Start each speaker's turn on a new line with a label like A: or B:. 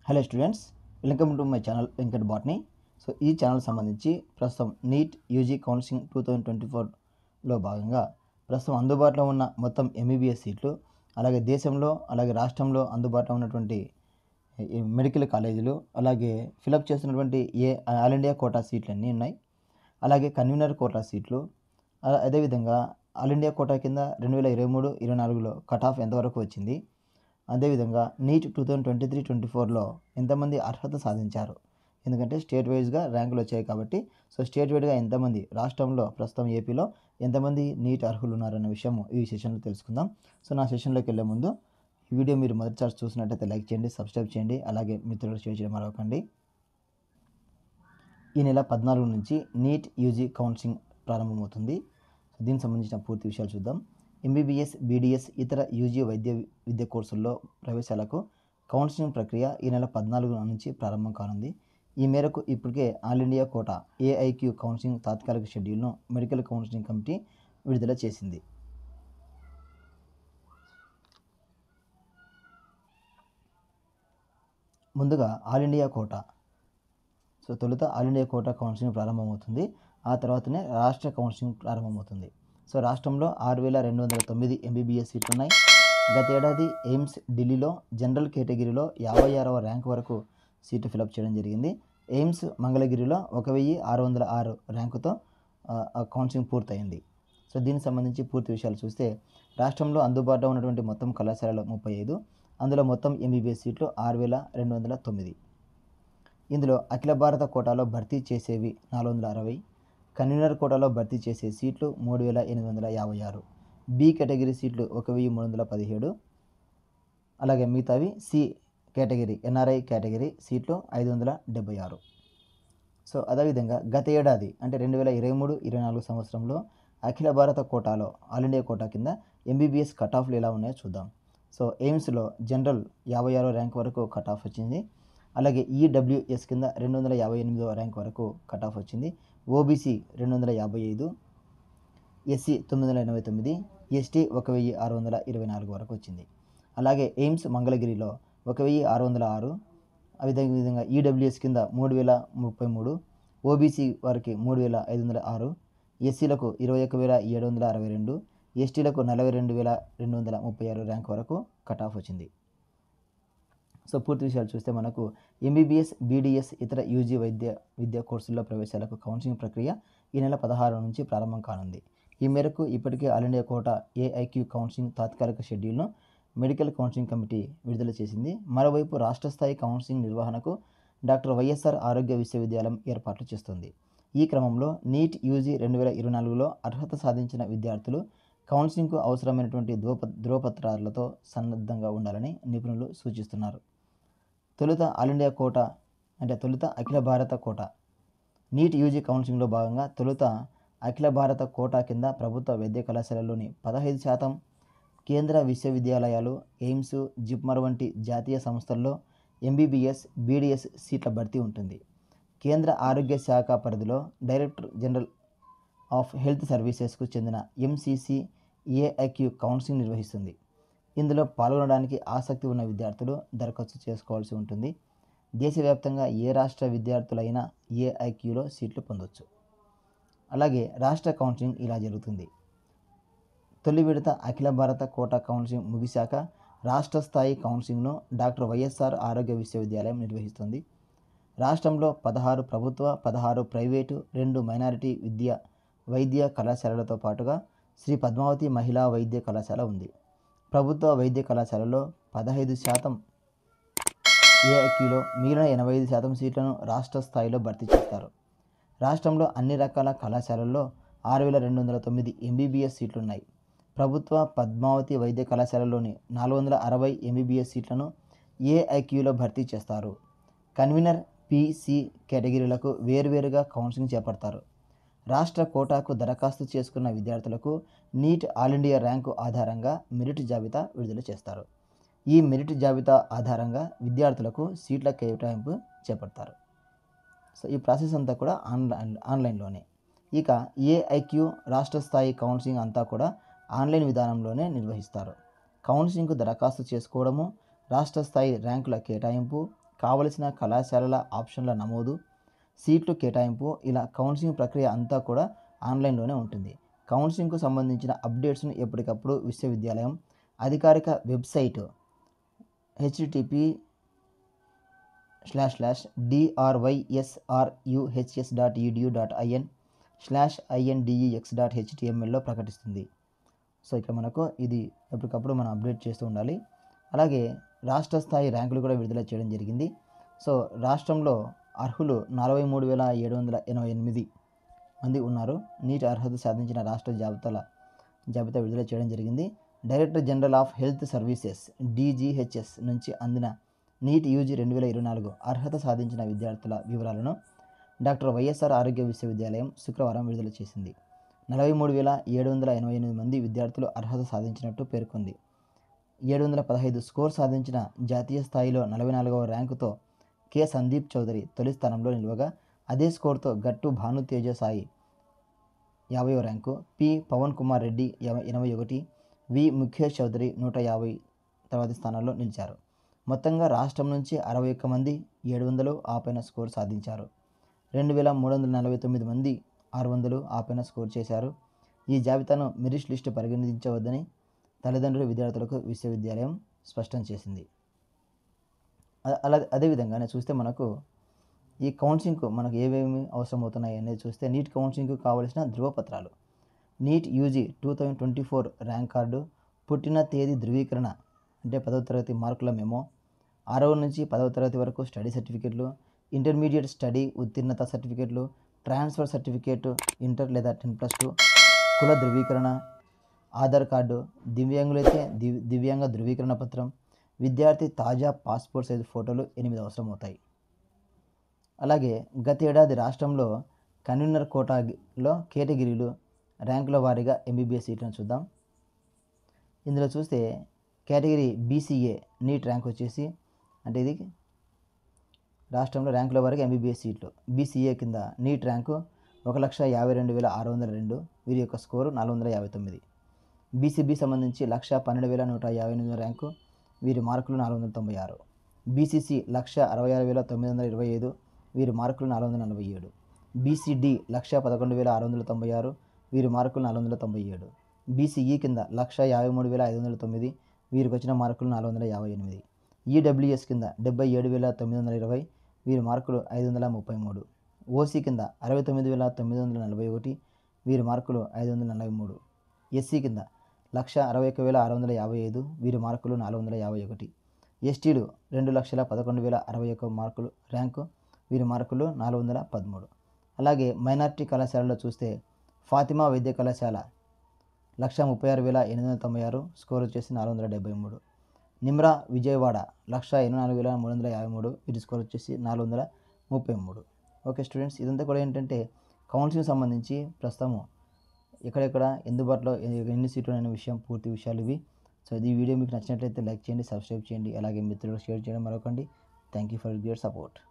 A: hello students welcome to my channel Venkat బాట్ని so ఈ channel సంబంధించి ప్రస్తుతం NEET UG counselling two thousand twenty ఫోర్లో భాగంగా ప్రస్తుతం అందుబాటులో ఉన్న మొత్తం ఎంబీబీఎస్ సీట్లు అలాగే దేశంలో అలాగే రాష్ట్రంలో అందుబాటులో ఉన్నటువంటి ఈ మెడికల్ కాలేజీలు అలాగే ఫిలప్ చేస్తున్నటువంటి ఏ ఆల్ ఇండియా కోటా సీట్లు అన్నీ ఉన్నాయి అలాగే కన్వీనర్ కోటా సీట్లు అలా- అదేవిధంగా ఆల్ ఇండియా కోటా కింద రెండు వేల ఇరవై మూడు ఇరవై నాలుగులో కట్ ఆఫ్ ఎంతవరకు వచ్చింది అదేవిధంగా NEET two thousand twenty three twenty ఫోర్లో ఎంతమంది అర్హత సాధించారు ఎందుకంటే స్టేట్ వైజ్గా ర్యాంకులు వచ్చాయి కాబట్టి సో స్టేట్ వైడ్గా ఎంతమంది రాష్ట్రంలో ప్రస్తుతం ఏపీలో ఎంతమంది నీట్ అర్హులు ఉన్నారన్న విషయం ఈ సెషన్లో తెలుసుకుందాం సో నా సెషన్లోకి వెళ్ళే ముందు ఈ వీడియో మీరు మొదటిసారి చూసినట్టయితే లైక్ చేయండి సబ్స్క్రైబ్ చేయండి అలాగే మిత్రులకు షేర్ చేయడం మరొకండి ఈ నెల పద్నాలుగు నుంచి నీట్ యూజీ కౌన్సిలింగ్ ప్రారంభమవుతుంది సో దీనికి సంబంధించిన పూర్తి విషయాలు చూద్దాం ఎంబీబీఎస్ బీడీఎస్ ఇతర యూజీ వైద్య విద్య కోర్సుల్లో ప్రవేశాలకు కౌన్సిలింగ్ ప్రక్రియ ఈ నెల పద్నాలుగు నుంచి ప్రారంభం కానుంది ఈ మేరకు ఇప్పటికే all India quota AIQ counselling తాత్కాలిక షెడ్యూల్ను మెడికల్ కౌన్సిలింగ్ కమిటీ విడుదల చేసింది ముందుగా ఆల్ ఇండియా కోటా సో తొలుత ఆల్ ఇండియా కోటా కౌన్సిలింగ్ ప్రారంభమవుతుంది ఆ తర్వాతనే రాష్ట్ర కౌన్సిలింగ్ ప్రారంభమవుతుంది సో రాష్ట్రంలో ఆరు వేల రెండు వందల తొమ్మిది ఎంబీబీఎస్ సీట్లు ఉన్నాయి గత ఏడాది ఎయిమ్స్ ఢిల్లీలో జనరల్ కేటగిరీలో యాభై ఆరవ ర్యాంక్ వరకు సీటు ఫిలప్ చేయడం జరిగింది ఎయిమ్స్ మంగళగిరిలో ఒక వెయ్యి ఆరు వందల ఆరు ర్యాంకుతో ఆ, ఆ కౌన్సిలింగ్ పూర్తయింది సో దీనికి సంబంధించి పూర్తి విషయాలు చూస్తే రాష్ట్రంలో అందుబాటులో ఉన్నటువంటి మొత్తం కళాశాలలో ముప్పై ఐదు అందులో మొత్తం ఎంబీబీఎస్ సీట్లు ఆరు వేల రెండు వందల తొమ్మిది ఇందులో అఖిల భారత కోటాలో భర్తీ చేసేవి నాలుగు వందల అరవై కన్వీనర్ కోటాలో భర్తీ చేసే సీట్లు మూడు వేల ఎనిమిది వందల యాభై ఆరు బి కేటగిరీ సీట్లు ఒక వెయ్యి మూడు వందల పదిహేడు అలాగే మిగతావి సి కేటగిరీ ఎన్ఆర్ఐ కేటగిరీ సీట్లు ఐదు వందల డెబ్బై ఆరు సో అదేవిధంగా గత ఏడాది అంటే రెండు వేల ఇరవై మూడు ఇరవై నాలుగు సంవత్సరంలో అఖిల భారత కోటాలో ఆల్ ఇండియా కోటా కింద ఎంబీబీఎస్ కట్ ఆఫ్లు ఎలా ఉన్నాయో చూద్దాం సో ఎయిమ్స్లో జనరల్ యాభై ఆరో ర్యాంక్ వరకు కట్ ఆఫ్ వచ్చింది అలాగే ఈడబ్ల్యూఎస్ కింద రెండు వందల యాభై ఎనిమిదో ర్యాంక్ వరకు కట్ ఆఫ్ వచ్చింది ఓబీసీ రెండు వందల యాభై ఐదు ఎస్సీ తొమ్మిది వందల ఎనభై తొమ్మిది ఎస్టీ ఒక వెయ్యి ఆరు వందల ఇరవై నాలుగు వరకు వచ్చింది అలాగే ఎయిమ్స్ మంగళగిరిలో ఒక వెయ్యి ఆరు వందల ఆరు అదే విధంగా ఈడబ్ల్యూఎస్ కింద మూడు వేల ముప్పై మూడు ఓబీసీ వారికి మూడు వేల ఐదు వందల ఆరు ఎస్సీలకు ఇరవై ఒక వేల ఏడు వందల అరవై రెండు ఎస్టీలకు నలభై రెండు వేల రెండు వందల ముప్పై ఆరు ర్యాంక్ వరకు కట్ ఆఫ్ వచ్చింది సో పూర్తి విషయాలు చూస్తే మనకు ఎంబీబీఎస్ బీడీఎస్ ఇతర యూజీ వైద్య విద్యా కోర్సుల్లో ప్రవేశాలకు కౌన్సిలింగ్ ప్రక్రియ ఈ నెల పదహారు నుంచి ప్రారంభం కానుంది ఈ మేరకు ఇప్పటికే all India quota AIQ counselling తాత్కాలిక షెడ్యూల్ను మెడికల్ కౌన్సిలింగ్ కమిటీ విడుదల చేసింది మరోవైపు రాష్ట్ర స్థాయి కౌన్సిలింగ్ నిర్వహణకు డాక్టర్ వైఎస్ఆర్ ఆరోగ్య విశ్వవిద్యాలయం ఏర్పాట్లు చేస్తుంది ఈ క్రమంలో నీట్ యూజీ రెండు వేల ఇరవై నాలుగులో అర్హత సాధించిన విద్యార్థులు కౌన్సిలింగ్కు అవసరమైనటువంటి ధ్రువప ధ్రువపత్రాలతో సన్నద్ధంగా ఉండాలని నిపుణులు సూచిస్తున్నారు తొలుత ఆల్ ఇండియా కోట అంటే తొలుత అఖిల భారత కోట నీట్ యూజీ కౌన్సిలింగ్లో భాగంగా తొలుత అఖిల భారత కోటా కింద ప్రభుత్వ వైద్య కళాశాలలోని పదహైదు శాతం కేంద్ర విశ్వవిద్యాలయాలు ఎయిమ్స్ జిప్మర్ వంటి జాతీయ సంస్థల్లో ఎంబీబీఎస్ బీడీఎస్ సీట్ల భర్తీ ఉంటుంది కేంద్ర ఆరోగ్య శాఖ పరిధిలో డైరెక్టర్ జనరల్ ఆఫ్ హెల్త్ సర్వీసెస్కు చెందిన ఎంసీసీ ఏఐక్యూ కౌన్సిలింగ్ నిర్వహిస్తుంది ఇందులో పాల్గొనడానికి ఆసక్తి ఉన్న విద్యార్థులు దరఖాస్తు చేసుకోవాల్సి ఉంటుంది దేశవ్యాప్తంగా ఏ రాష్ట్ర విద్యార్థులైనా ఏఐక్యూలో సీట్లు పొందొచ్చు అలాగే రాష్ట్ర కౌన్సిలింగ్ ఇలా జరుగుతుంది తొలి విడత అఖిల భారత కోటా కౌన్సిలింగ్ ముగిశాక రాష్ట్ర స్థాయి కౌన్సిలింగ్ను డాక్టర్ వైఎస్ఆర్ ఆరోగ్య విశ్వవిద్యాలయం నిర్వహిస్తుంది రాష్ట్రంలో పదహారు ప్రభుత్వ పదహారు ప్రైవేటు రెండు మైనారిటీ విద్య వైద్య కళాశాలలతో పాటుగా శ్రీ పద్మావతి మహిళా వైద్య కళాశాల ఉంది ప్రభుత్వ వైద్య కళాశాలలో పదహైదు శాతం ఏఐక్యూలో మిగిలిన ఎనభై ఐదు శాతం సీట్లను రాష్ట్ర స్థాయిలో భర్తీ చేస్తారు రాష్ట్రంలో అన్ని రకాల కళాశాలల్లో ఆరు వేల రెండు వందల తొమ్మిది ఎంబీబీఎస్ సీట్లున్నాయి ప్రభుత్వ పద్మావతి వైద్య కళాశాలలోని నాలుగు వందల అరవై ఎంబీబీఎస్ సీట్లను ఏఐక్యూలో భర్తీ చేస్తారు కన్వీనర్ పిసి కేటగిరీలకు వేర్వేరుగా కౌన్సిలింగ్ చేపడతారు రాష్ట్ర కోటాకు దరఖాస్తు చేసుకున్న విద్యార్థులకు నీట్ ఆల్ ఇండియా ర్యాంకు ఆధారంగా మెరిట్ జాబితా విడుదల చేస్తారు ఈ మెరిట్ జాబితా ఆధారంగా విద్యార్థులకు సీట్ల కేటాయింపు చేపడతారు సో ఈ ప్రాసెస్ అంతా కూడా ఆన్లైన్ ఆన్లైన్లోనే ఇక ఏఐక్యూ రాష్ట్ర స్థాయి కౌన్సిలింగ్ అంతా కూడా ఆన్లైన్ విధానంలోనే నిర్వహిస్తారు కౌన్సిలింగ్కు దరఖాస్తు చేసుకోవడము రాష్ట్ర స్థాయి ర్యాంకుల కేటాయింపు కావలసిన కళాశాలల ఆప్షన్ల నమోదు సీట్లు కేటాయింపు ఇలా కౌన్సిలింగ్ ప్రక్రియ అంతా కూడా ఆన్లైన్లోనే ఉంటుంది కౌన్సిలింగ్కు సంబంధించిన అప్డేట్స్ను ఎప్పటికప్పుడు విశ్వవిద్యాలయం అధికారిక website http slash slash DRYSRUHS dot edu dot in slash index dot హెచ్టిఎంఎల్లో ప్రకటిస్తుంది సో ఇక్కడ మనకు ఇది ఎప్పటికప్పుడు మనం అప్డేట్ చేస్తూ ఉండాలి అలాగే రాష్ట్ర స్థాయి ర్యాంకులు కూడా విడుదల చేయడం జరిగింది సో రాష్ట్రంలో అర్హులు నలభై మూడు వేల ఏడు వందల ఎనభై ఎనిమిది మంది ఉన్నారు నీటి అర్హత సాధించిన రాష్ట్ర జాబితాల జాబితా విడుదల చేయడం జరిగింది director general of health services DGHS నుంచి అందిన నీట్ యూజీ రెండు వేల ఇరవై నాలుగు అర్హత సాధించిన విద్యార్థుల వివరాలను డాక్టర్ వైఎస్ఆర్ ఆరోగ్య విశ్వవిద్యాలయం శుక్రవారం విడుదల చేసింది నలభై మూడు వేల ఏడు వందల ఎనభై ఎనిమిది మంది విద్యార్థులు అర్హత సాధించినట్టు పేర్కొంది ఏడు వందల పదహైదు స్కోర్ సాధించిన జాతీయ స్థాయిలో నలభై నాలుగవ ర్యాంకుతో కె సందీప్ చౌదరి తొలి స్థానంలో నిలవగా అదే స్కోర్తో గట్టు భాను తేజ సాయి యాభైవ ర్యాంకు పి పవన్ కుమార్ రెడ్డి ఎవ- ఎనభై ఒకటి వి ముఖేష్ చౌదరి నూట యాభై తర్వాతి స్థానాల్లో నిలిచారు మొత్తంగా రాష్ట్రం నుంచి అరవై ఒక్క మంది ఏడు వందలు ఆపైన స్కోర్ సాధించారు రెండు వేల మూడు వందల నలభై తొమ్మిది మంది ఆరు వందలు ఆపైన స్కోర్ చేశారు ఈ జాబితాను మెరిట్ లిస్టు పరిగణించవద్దని తల్లిదండ్రులు విద్యార్థులకు విశ్వవిద్యాలయం స్పష్టం చేసింది అ- అలా అదేవిధంగానే చూస్తే మనకు ఈ కౌన్సిలింగ్కు మనకు ఏమేమి అవసరం అవుతున్నాయి అనేది చూస్తే నీట్ కౌన్సిలింగ్కు కావలసిన ధృవపత్రాలు NEET UG two thousand twenty four rank card పుట్టిన తేదీ ధృవీకరణ అంటే పదవ తరగతి మార్కుల మెమో ఆరవ నుంచి పదవ తరగతి వరకు స్టడీ సర్టిఫికెట్లు ఇంటర్మీడియట్ స్టడీ ఉత్తీర్ణత సర్టిఫికెట్లు ట్రాన్స్ఫర్ సర్టిఫికేట్ ఇంటర్ లేదా టెన్ ప్లస్ టూ కుల ధృవీకరణ ఆధార్ కార్డు దివ్యాంగులైతే దివ్ దివ్యాంగ ధృవీకరణ పత్రం విద్యార్థి తాజా పాస్పోర్ట్ సైజు ఫోటోలు ఎనిమిది అవసరం అవుతాయి అలాగే గత ఏడాది రాష్ట్రంలో కన్వీనర్ కోటాలో కేటగిరీలు ర్యాంకుల వారీగా ఎంబీబీఎస్ సీట్లను చూద్దాం ఇందులో చూస్తే కేటగిరీ బీసీఏ నీట్ ర్యాంక్ వచ్చేసి అంటే ఇది రాష్ట్రంలో ర్యాంకుల వారీగా ఎంబీబీఎస్ సీట్లు బీసీఏ కింద నీట్ ర్యాంకు ఒక లక్ష యాభై రెండు వేల ఆరు వందల రెండు వీరి యొక్క స్కోరు నాలుగు వందల యాభై తొమ్మిది బీసీబీ సంబంధించి లక్ష పన్నెండు వేల నూట యాభై ఎనిమిది ర్యాంకు వీరి మార్కులు నాలుగు వందల తొంభై ఆరు బీసీసీ లక్ష అరవై ఆరు వేల తొమ్మిది వందల ఇరవై ఐదు వీరి మార్కులు నాలుగు వందల నలభై ఏడు బీసీడీ లక్ష పదకొండు వేల ఆరు వందల తొంభై ఆరు వీరి మార్కులు నాలుగు వందల తొంభై ఏడు బీసీఈ కింద లక్ష యాభై మూడు వేల ఐదు వందల తొమ్మిది వీరికి వచ్చిన మార్కులు నాలుగు వందల యాభై ఎనిమిది ఈడబ్ల్యూఎస్ కింద డెబ్బై ఏడు వేల తొమ్మిది వందల ఇరవై వీరి మార్కులు ఐదు వందల ముప్పై మూడు ఓసీ కింద అరవై తొమ్మిది వేల తొమ్మిది వందల నలభై ఒకటి వీరి మార్కులు ఐదు వందల నలభై మూడు ఎస్సీ కింద లక్ష అరవై ఒక్క వేల ఆరు వందల యాభై ఐదు వీరి మార్కులు నాలుగు వందల యాభై ఒకటి ఎస్టీలు రెండు లక్షల పదకొండు వేల అరవై ఒక్క మార్కులు ర్యాంకు వీరి మార్కులు నాలుగు వందల పదమూడు అలాగే మైనార్టీ కళాశాలలో చూస్తే ఫాతిమా వైద్య కళాశాల లక్ష ముప్పై ఆరు వేల ఎనిమిది వందల తొంభై ఆరు స్కోర్ వచ్చేసి నాలుగు వందల డెబ్బై మూడు నిమ్రా విజయవాడ లక్ష ఎనభై నాలుగు వేల మూడు వందల యాభై మూడు వీటి స్కోర్ వచ్చేసి నాలుగు వందల ముప్పై మూడు ఓకే స్టూడెంట్స్ ఇదంతా కూడా ఏంటంటే కౌన్సిలింగ్ సంబంధించి ప్రస్తుతము ఎక్కడెక్కడ ఎందుబాటులో ఎ- ఎన్ని సీట్లు అనే విషయం పూర్తి విషయాలు ఇవి సో ఈ వీడియో మీకు నచ్చినట్లయితే లైక్ చేయండి సబ్స్క్రైబ్ చేయండి అలాగే మిత్రులకు షేర్ చేయడం మరొకండి thank you for your support